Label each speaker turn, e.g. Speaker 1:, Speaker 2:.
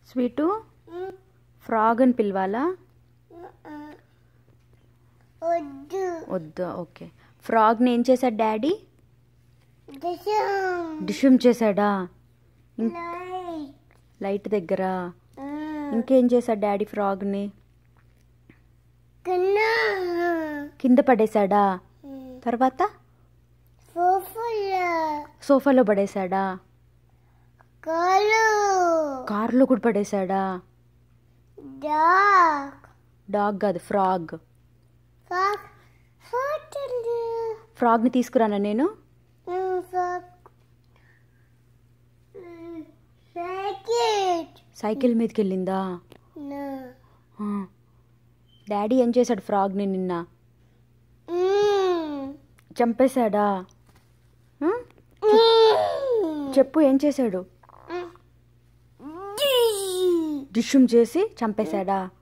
Speaker 1: Sweet frog అని పిలవాలా
Speaker 2: వద్దు
Speaker 1: వద్దా ఓకే ఫ్రాగ్ని ఏం చేశాడు డాడీ
Speaker 2: దశం
Speaker 1: డిషుమ్ చేశాడా
Speaker 2: లైట్
Speaker 1: లైట్ దగ్గర ఇంకేం చేశాడు డాడీ ఫ్రాగ్ని
Speaker 2: కన్నా
Speaker 1: కింద పడేశాడా తర్వాత
Speaker 2: ఫోఫుల
Speaker 1: సోఫాలో పడేశాడా
Speaker 2: కాలు
Speaker 1: కార్లో కూడా పడేశాడా
Speaker 2: డాగ్
Speaker 1: డాగ్ కాదు ఫ్రాగ్
Speaker 2: ఫాక్ ఫోటలు
Speaker 1: ఫ్రాగ్ని తీసుకురానా నేను
Speaker 2: ఫాక్ ప్యాకెట్
Speaker 1: సైకిల్ మీదకి వెళ్ళిందా
Speaker 2: నా
Speaker 1: ఆ. డాడీ ఏం చేశాడు ఫ్రాగ్ని నిన్న చంపేశాడా ఆ? చెప్పు ఏం చేశాడు డిషుమ్ చేసి చంపేశాడా